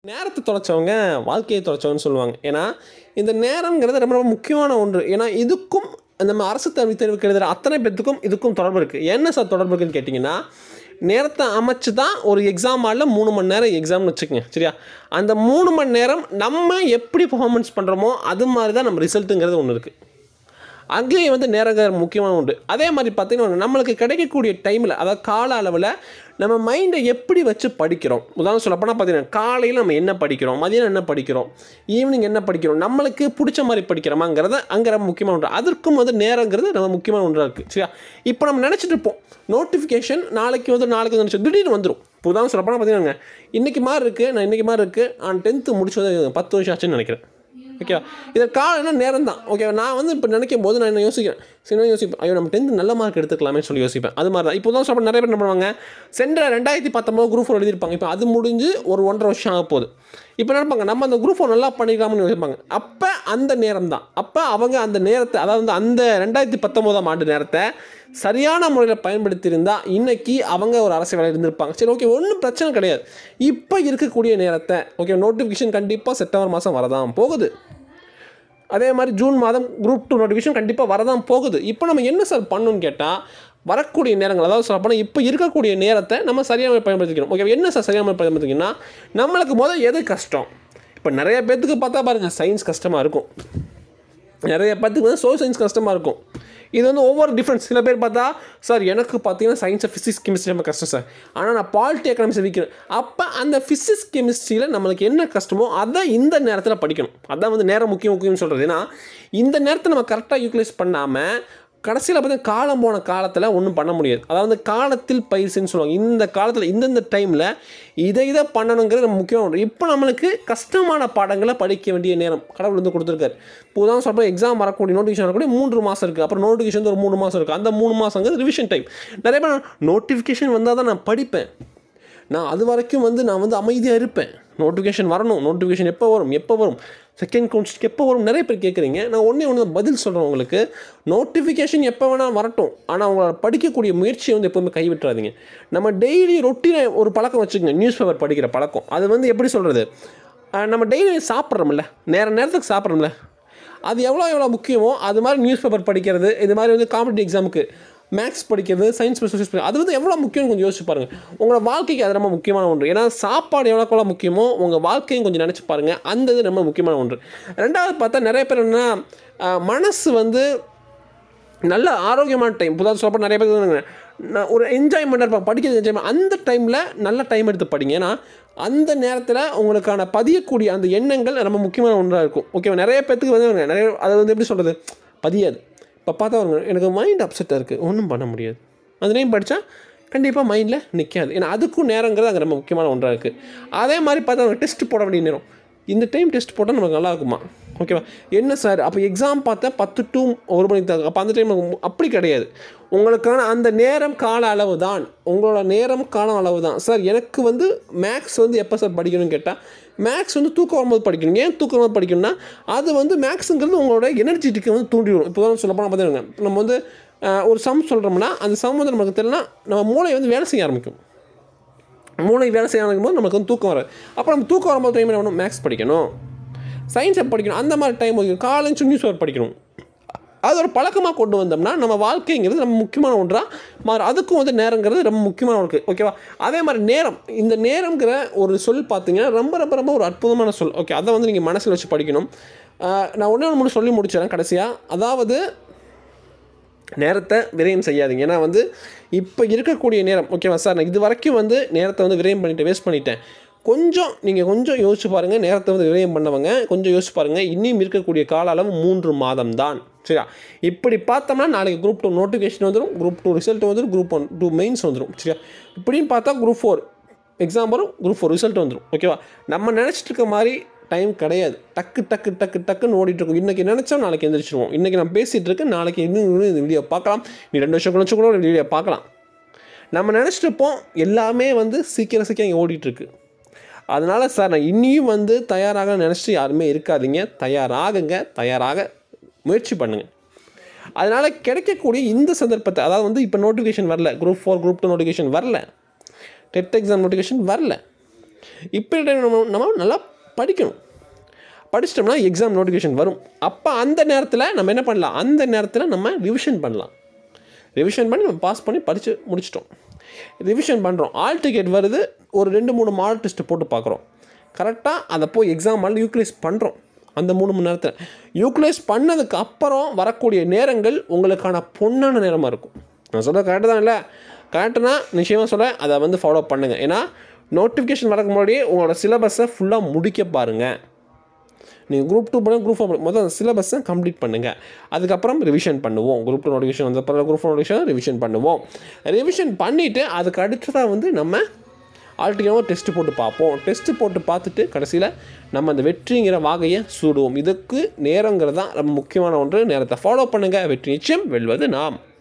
நேரத்தை தொலைச்சவங்க வாழ்க்கையை தொலைச்சவங்கன்னு சொல்லுவாங்க ஏன்னா இந்த நேரங்கிறது ரொம்ப ரொம்ப முக்கியமான ஒன்று ஏன்னா இதுக்கும் நம்ம அரசு தேர்வு தேர்வுக்கு எழுதுகிற அத்தனை பேர்த்துக்கும் இதுக்கும் தொடர்பு இருக்குது என்ன சார் தொடர்பு இருக்குன்னு கேட்டிங்கன்னா நேரத்தை அமைச்சு தான் ஒரு எக்ஸாம் ஆளில் மூணு மணி நேரம் எக்ஸாம்னு வச்சுக்கோங்க சரியா அந்த மூணு மணி நேரம் நம்ம எப்படி பர்ஃபார்மன்ஸ் பண்ணுறோமோ அது மாதிரி தான் நம்ம ரிசல்ட்டுங்கிறது ஒன்று இருக்குது அங்கேயும் வந்து நேரங்க முக்கியமான உண்டு அதே மாதிரி பார்த்தீங்கன்னா நம்மளுக்கு கிடைக்கக்கூடிய டைமில் அதாவது கால அளவில் நம்ம மைண்டை எப்படி வச்சு படிக்கிறோம் உதாரணம் சொல்லப்போனால் பார்த்தீங்கன்னா காலையில் நம்ம என்ன படிக்கிறோம் மதியம் என்ன படிக்கிறோம் ஈவினிங் என்ன படிக்கிறோம் நம்மளுக்கு பிடிச்ச மாதிரி படிக்கிறோமாங்கிறத அங்கே ரொம்ப முக்கியமான ஒன்று அதற்கும் வந்து நேரங்கிறது நம்ம முக்கியமான ஒன்றாக இருக்குது சரியா இப்போ நம்ம நினச்சிட்டு இருப்போம் நோட்டிஃபிகேஷன் நாளைக்கு வந்து நாளைக்கு வந்து திடீர்னு வந்துடும் இப்போ உதாரணம் சொல்லப்போனால் பார்த்தீங்கன்னா இன்றைக்கி மாதிரி இருக்குது நான் இன்றைக்கி மாதிரி இருக்குது நான் டென்த்து முடிச்சு வந்து பத்து வருஷம் ஆச்சுன்னு நினைக்கிறேன் ஓகேவா இதை காலம்னா நேரம் தான் ஓகேவா நான் வந்து இப்போ நினைக்கும் போது நான் என்ன யோசிக்கிறேன் சரி நான் யோசிப்பேன் ஐயோ நம்ம டென்த்து நல்ல மார்க் எடுத்துக்கலாமே சொல்லி யோசிப்பேன் அது மாதிரி தான் இப்போ தான் சொல்ல நிறைய பேர் என்ன பண்ணுவாங்க சென்ற ரெண்டாயிரத்தி பத்தொம்பது குரூப் ஃபோர் எழுதியிருப்பாங்க இப்போ அது முடிஞ்சு ஒரு ஒன்றரை வருஷம் ஆக போகுது இப்போ நினைப்பாங்க நம்ம அந்த குரூப் ஃபோர் நல்லா பண்ணிக்கலாம்னு யோசிப்பாங்க அப்போ அந்த நேரம் தான் அப்போ அவங்க அந்த நேரத்தை அதாவது அந்த ரெண்டாயிரத்தி பத்தொம்போதாம் ஆண்டு நேரத்தை சரியான முறையில் பயன்படுத்தியிருந்தால் இன்னைக்கு அவங்க ஒரு அரசு வேலையில் இருந்திருப்பாங்க சரி ஓகே ஒன்றும் பிரச்சனை கிடையாது இப்போ இருக்கக்கூடிய நேரத்தை ஓகே நோட்டிஃபிகேஷன் கண்டிப்பாக செப்டம்பர் மாதம் வரதான் போகுது அதே மாதிரி ஜூன் மாதம் குரூப் டூ நோட்டிஃபிகேஷன் கண்டிப்பாக வரதான் போகுது இப்போ நம்ம என்ன சார் பண்ணணும்னு கேட்டால் வரக்கூடிய நேரங்கள் அதாவது சொல்ல போனால் இப்போ இருக்கக்கூடிய நேரத்தை நம்ம சரியான முறையில் பயன்படுத்திக்கணும் ஓகே என்ன சார் சரியான முறையில் பயன்படுத்திக்கணும்னா நம்மளுக்கு முதல் எது கஷ்டம் இப்போ நிறைய பேர்த்துக்கு பார்த்தா பாருங்கள் சயின்ஸ் கஷ்டமாக இருக்கும் நிறைய பேர்த்துக்கு வந்து சோல் சயின்ஸ் கஷ்டமாக இருக்கும் இது வந்து ஒவ்வொரு டிஃப்ரென்ஸ் சில பேர் பார்த்தா சார் எனக்கு பார்த்தீங்கன்னா சயின்ஸை ஃபிசிக்ஸ் கெமிஸ்ட்ரி ரொம்ப கஷ்டம் சார் ஆனால் நான் பாலிட்டி எக்கனாமிக்ஸ் விற்கிறேன் அப்போ அந்த ஃபிசிக்ஸ் கெமிஸ்ட்ரியில் நம்மளுக்கு என்ன கஷ்டமோ அதை இந்த நேரத்தில் படிக்கணும் அதான் வந்து நேரம் முக்கியம் முக்கியம்னு சொல்கிறது ஏன்னா இந்த நேரத்தை நம்ம கரெக்டாக யூட்டிலைஸ் பண்ணாமல் கடைசியில் பார்த்தீங்கன்னா காலம் போன காலத்தில் ஒன்றும் பண்ண முடியாது அதாவது காலத்தில் பயிற்சின்னு சொல்லுவாங்க இந்த காலத்தில் இந்தந்த டைமில் இதை இதை பண்ணணுங்கிறது நம்ம முக்கியமான ஒன்று இப்போ நம்மளுக்கு கஷ்டமான பாடங்களை படிக்க வேண்டிய நேரம் கடவுள் வந்து கொடுத்துருக்காரு இப்போ உதாரணம் சொல்கிறோம் எக்ஸாம் வரக்கூடிய நோட்டிஃபிகேஷன் வரக்கூடிய மூன்று மாதம் இருக்குது அப்புறம் நோட்டிஃபிகேஷன் வந்து ஒரு மூணு மாதம் இருக்குது அந்த மூணு மாதங்கிறது ரிவிஷன் டைம் நிறைய பேர் நோட்டிஃபிகேஷன் வந்தால் தான் நான் படிப்பேன் நான் அது வரைக்கும் வந்து நான் வந்து அமைதியாக இருப்பேன் நோட்டிஃபிகேஷன் வரணும் நோட்டிஃபிகேஷன் எப்போ வரும் எப்போ வரும் செகண்ட் கவுன்சிலுக்கு எப்போ வரும் நிறைய பேர் கேட்குறீங்க நான் ஒன்றே ஒன்று பதில் சொல்கிறேன் உங்களுக்கு நோட்டிஃபிகேஷன் எப்போ வேணால் வரட்டும் ஆனால் உங்களோட படிக்கக்கூடிய முயற்சியை வந்து எப்போவுமே கைவிட்டுறாதீங்க நம்ம டெய்லி ரொட்டீனை ஒரு பழக்கம் வச்சுக்கோங்க நியூஸ் பேப்பர் படிக்கிற பழக்கம் அது வந்து எப்படி சொல்கிறது நம்ம டெய்லி சாப்பிட்றோம்ல நேர நேரத்துக்கு சாப்பிட்றோம்ல அது எவ்வளோ எவ்வளோ முக்கியமோ அது மாதிரி நியூஸ் பேப்பர் படிக்கிறது இது மாதிரி வந்து காம்படிட்டிவ் எக்ஸாமுக்கு மேக்ஸ் படிக்கிறது சயின்ஸ் சோசியல்ஸ் படிக்கிறது அது வந்து எவ்வளோ முக்கியம்னு கொஞ்சம் யோசிச்சு பாருங்கள் உங்களோட வாழ்க்கைக்கு அது ரொம்ப முக்கியமான ஒன்று ஏன்னா சாப்பாடு எவ்வளோக்கு எவ்வளோ முக்கியமோ உங்கள் வாழ்க்கையும் கொஞ்சம் நினச்சி பாருங்கள் அந்த இது ரொம்ப முக்கியமான ஒன்று ரெண்டாவது பார்த்தா நிறைய பேர் என்னன்னா அஹ், மனசு வந்து நல்ல ஆரோக்கியமான டைம் புதாவது சொல்லப்போ நிறைய பேர் வந்து நான் ஒரு என்ஜாய்மெண்ட் இருப்பாங்க படிக்கிறது என்ஜாய்மெண்ட் அந்த டைமில் நல்ல டைம் எடுத்து படிங்க ஏன்னா அந்த நேரத்தில் உங்களுக்கான பதியக்கூடிய அந்த எண்ணங்கள் ரொம்ப முக்கியமான ஒன்றாக இருக்கும் ஓகேவா நிறைய பேர்த்துக்கு வந்து நிறைய அதை வந்து எப்படி சொல்கிறது பதியாது இப்போ பார்த்தா வருங்க எனக்கு மைண்ட் அப்செட்டாக இருக்குது ஒன்றும் பண்ண முடியாது அந்த நேம் படித்தா கண்டிப்பாக மைண்டில் நிற்காது ஏன்னா அதுக்கும் நேரங்கிறது அங்கே ரொம்ப முக்கியமான ஒன்றாக இருக்குது அதே மாதிரி பார்த்தா டெஸ்ட் போட வேண்டிய நேரம் இந்த டைம் டெஸ்ட் போட்டால் நமக்கு நல்லா இருக்குமா ஓகேவா என்ன சார் அப்போ எக்ஸாம் பார்த்தா பத்து டு ஒரு மணிக்கு தான் அப்போ அந்த டைம் அப்படி கிடையாது உங்களுக்கான அந்த நேரம் கால அளவு தான் உங்களோட நேரம் கால அளவு தான் சார் எனக்கு வந்து மேக்ஸ் வந்து எப்போ சார் படிக்கணும்னு கேட்டால் மேக்ஸ் வந்து தூக்கம் வரும்போது படிக்கணும் ஏன் தூக்கம் வரும்போது படிக்கணும்னா அது வந்து மேக்ஸுங்கிறது உங்களோட எனர்ஜெட்டிக்கை வந்து தூண்டி விடும் இப்போ தான் சொல்ல போனால் பார்த்தீங்கன்னா நம்ம வந்து அஹ், ஒரு சம் சொல்கிறோம்னா அந்த சம் வந்து நமக்கு தெரியலனா நம்ம மூளை வந்து வேலை செய்ய ஆரம்பிக்கும் மூளை வேலை செய்ய ஆரம்பிக்கும் போது நமக்கு வந்து தூக்கம் வராது அப்போ நம்ம தூக்கம் வரும்போது டைம் என்ன பண்ணணும் மேக்ஸ் படிக்கணும் சயின்ஸை படிக்கணும் அந்த மாதிரி டைம் ஒதுக்கணும் காலேஜ் நியூஸ் பேப்பர் படிக்கணும் அது ஒரு பழக்கமாக கொண்டு வந்தோம்னா நம்ம வாழ்க்கைங்கிறது நம்ம முக்கியமான ஒன்றாக மாறும் அதுக்கும் வந்து நேரங்கிறது ரொம்ப முக்கியமான ஒன்று ஓகேவா அதே மாதிரி நேரம் இந்த நேரங்கிற ஒரு சொல் பார்த்தீங்கன்னா ரொம்ப ரொம்ப ரொம்ப ஒரு அற்புதமான சொல் ஓகே அதை வந்து நீங்கள் மனசில் வச்சு படிக்கணும் ஆஹ் நான் ஒன்றே ஒன்று சொல்லி முடிச்சிடறேன் கடைசியாக அதாவது நேரத்தை விரயம் செய்யாதீங்க ஏன்னா வந்து இப்போ இருக்கக்கூடிய நேரம் ஓகேவா சார் நான் இது வரைக்கும் வந்து நேரத்தை வந்து விரயம் பண்ணிட்டேன் வேஸ்ட் பண்ணிட்டேன் கொஞ்சம் நீங்கள் கொஞ்சம் யோசிச்சு பாருங்கள் நேரத்தை வந்து விரயம் பண்ணவங்க கொஞ்சம் யோசிச்சு பாருங்கள் இன்னும் இருக்கக்கூடிய கால அளவு மூன்று மாதம் தான் சரியா இப்படி பார்த்தோம்னா நாளைக்கு குரூப் டூ நோட்டிஃபிகேஷன் வந்துடும் குரூப் டூ ரிசல்ட் வந்துடும் குரூப் ஒன் டூ மெயின்ஸ் வந்துடும் சரியா இப்படின்னு பார்த்தா குரூப் ஃபோர் எக்ஸாம் வரும் குரூப் ஃபோர் ரிசல்ட் வந்துடும் ஓகேவா நம்ம நினச்சிட்டு இருக்க மாதிரி டைம் கிடையாது டக்கு டக்கு டக்கு டக்குன்னு ஓடிட்டு இருக்கும் இன்றைக்கி நினச்சோம் நாளைக்கு எந்திரிச்சிருவோம் இன்றைக்கி நான் பேசிகிட்டு இருக்கேன் நாளைக்கு இன்னும் இன்னும் இந்த வீடியோ பார்க்கலாம் நீ ரெண்டு வருஷம் கழிச்சு கூட இந்த வீடியோ பார்க்கலாம் நம்ம நினச்சிட்டு இருப்போம் எல்லாமே வந்து சீக்கிரம் சீக்கிரம் இங்கே ஓடிட்டுருக்கு அதனால் சார் நான் இன்னியும் வந்து தயாராக நினச்சிட்டு யாருமே இருக்காதீங்க தயாராகுங்க தயாராக முயற்சி பண்ணுங்கள் அதனால் கிடைக்கக்கூடிய இந்த சந்தர்ப்பத்தை அதாவது வந்து இப்போ நோட்டிஃபிகேஷன் வரல group four group two notification வரல டெட் எக்ஸாம் நோட்டிஃபிகேஷன் வரல இப்போ நம்ம நம்ம நல்லா படிக்கணும் படிச்சிட்டோம்னா எக்ஸாம் நோட்டிஃபிகேஷன் வரும் அப்போ அந்த நேரத்தில் நம்ம என்ன பண்ணலாம் அந்த நேரத்தில் நம்ம ரிவிஷன் பண்ணலாம் ரிவிஷன் பண்ணி நம்ம பாஸ் பண்ணி படித்து முடிச்சிட்டோம் ரிவிஷன் பண்ணுறோம் ஆல் டிக்கெட் வருது ஒரு ரெண்டு மூணு மாடல் டெஸ்ட்டு போட்டு பார்க்குறோம் கரெக்டாக அதை போய் எக்ஸாம் ஆல் யூட்டிலைஸ் பண்ணுறோம் அந்த மூணு மணி நேரத்தில் யூட்டிலைஸ் பண்ணதுக்கு அப்புறம் வரக்கூடிய நேரங்கள் உங்களுக்கான பொண்ணான நேரமாக இருக்கும் நான் சொல்ல கரெக்டு தான் இல்லை கரெக்டுனா நிச்சயமாக சொல்ல அதை வந்து ஃபாலோ பண்ணுங்கள் ஏன்னா நோட்டிஃபிகேஷன் வரக்கு முன்னாடியே உங்களோட சிலபஸை ஃபுல்லாக முடிக்க பாருங்கள் நீங்கள் குரூப் டூ பண்ண குரூப் ஃபோர் மொத்தம் சிலபஸை கம்ப்ளீட் பண்ணுங்கள் அதுக்கப்புறம் ரிவிஷன் பண்ணுவோம் குரூப் டூ நோட்டிஃபிகேஷன் வந்த பிறகு குரூப் ஃபோர் நோட்டிஃபிகேஷன் ரிவிஷன் பண்ணுவோம் ரிவிஷன் பண்ணிவிட்டு அதுக்கு அடுத்ததாக வந்து நம்ம ஆல்டிகேவாக டெஸ்ட்டு போட்டு பார்ப்போம் டெஸ்ட்டு போட்டு பார்த்துட்டு கடைசியில் நம்ம அந்த வெற்றிங்கிற வாகையை சூடுவோம் இதுக்கு நேரங்கிறது தான் ரொம்ப முக்கியமான ஒன்று நேரத்தை ஃபாலோ பண்ணுங்கள் வெற்றி நிச்சயம் வெல்வது நாம்